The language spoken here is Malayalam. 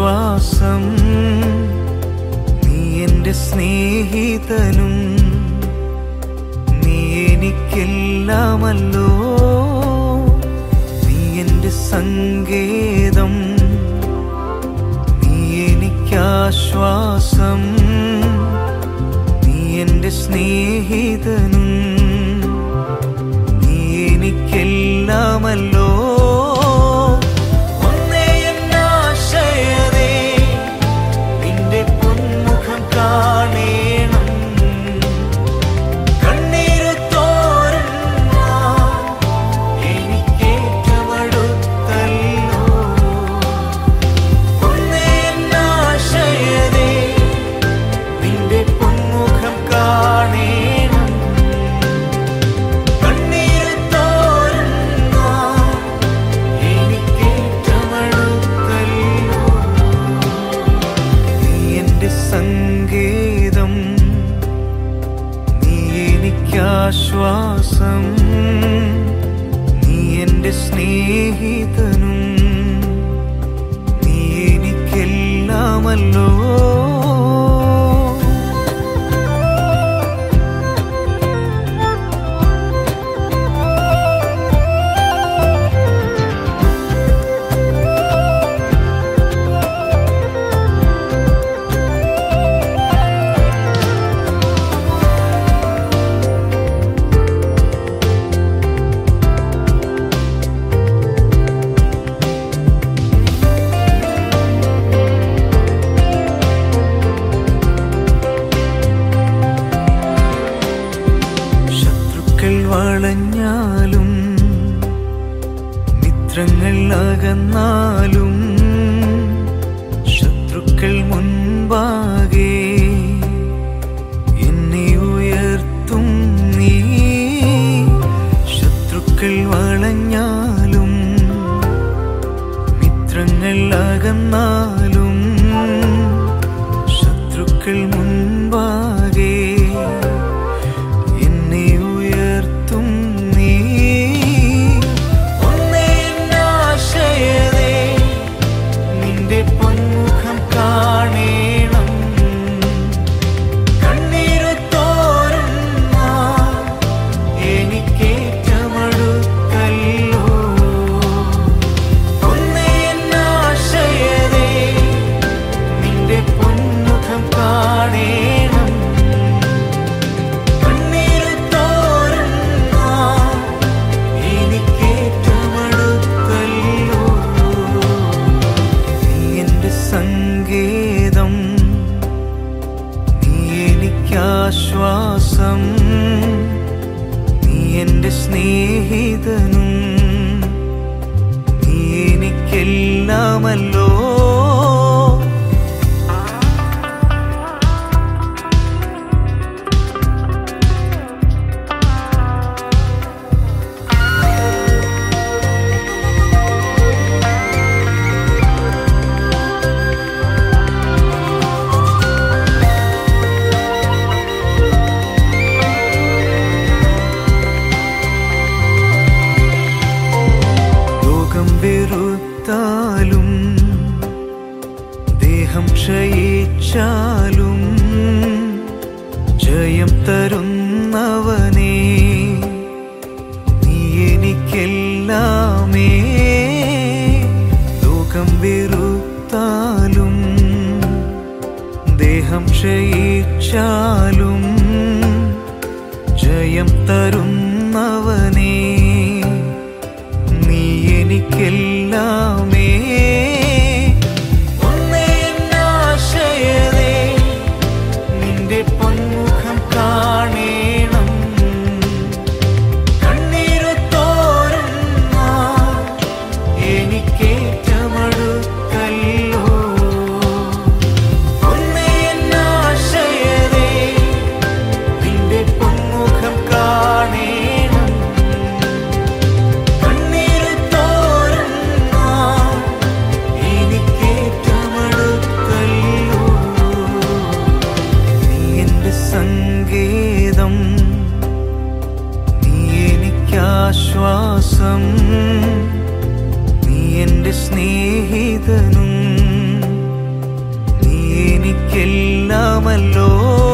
എനിക്കാശ്വാസം നീ എൻ്റെ സ്നേഹിതനും നീ എനിക്കെല്ലാമല്ലോ നീ എൻ്റെ സങ്കേതം നീ എനിക്കാശ്വാസം നീ എൻ്റെ സ്നേഹിതനും നീ എനിക്കെല്ലാമല്ലോ ഒന്നേ എന്നാശയതേ നിന്റെ പൊന്മുഖം കാണേണം കണ്ണീര് തോരുന്ന എനിക്കേറ്റമടുത്തല്ലോ ഒന്നേ എന്നാശയതേ നിന്റെ പൊന്മുഖം കാണേണം കണ്ണീര് തോരുന്ന എനിക്കേറ്റമടുത്തല്ലോ നീ എന്റെ സങ്കേതം നീ എനിക്കാശ്വാസം നീ എന്റെ സ്നേഹിതനും നീ എനിക്കെല്ലാമല്ലോ ശത്രുക്കൾ വളഞ്ഞാലും മിത്രങ്ങൾ അകന്നാലും ശത്രുക്കൾ മുൻപാകെ എന്നെ ഉയർത്തും നീ ശത്രുക്കൾ വളഞ്ഞാലും മിത്രങ്ങൾ അകന്നാലും ശത്രുക്കൾ മുൻപാകെ എന്നെ ഉയർത്തും നീ ഒന്നേ എന്നാശയതേ നിന്റെ പൊന്മുഖം കാണേണം കണ്ണീര് തോരുന്ന എനിക്കേറ്റമടുത്തല്ലോ ഒന്നേ എന്നാശയതേ നിന്റെ പൊന്മുഖം കാണേണം കണ്ണീര് തോരുന്ന എനിക്കേറ്റമടുത്തല്ലോ നീ എന്റെ സങ്കേതം നീ എനിക്കാശ്വാസം നീ എന്റെ സ്നേഹിതനും നീ എനിക്കെല്ലാമല്ലോ ലോകം വെറുത്താലും ദേഹം ക്ഷയിച്ചാലും ജയം തരുന്നവനേ നീ എനിക്കെല്ലാമേ ലോകം വെറുത്താലും ദേഹം ക്ഷയിച്ചാലും ജയം തരുന്നവനേ നീ എനിക്കെല്ലാമേ ഒന്നേ എന്നാശയതേ നിന്റെ പൊന്മുഖം കാണേണം കണ്ണീര് തോരുന്ന എനിക്കേറ്റമടുത്തല്ലോ ഒന്നേ എന്നാശയതേ നിന്റെ പൊന്മുഖം കാണേണം കണ്ണീര് തോരുന്ന എനിക്കെല്ലാമല്ലോ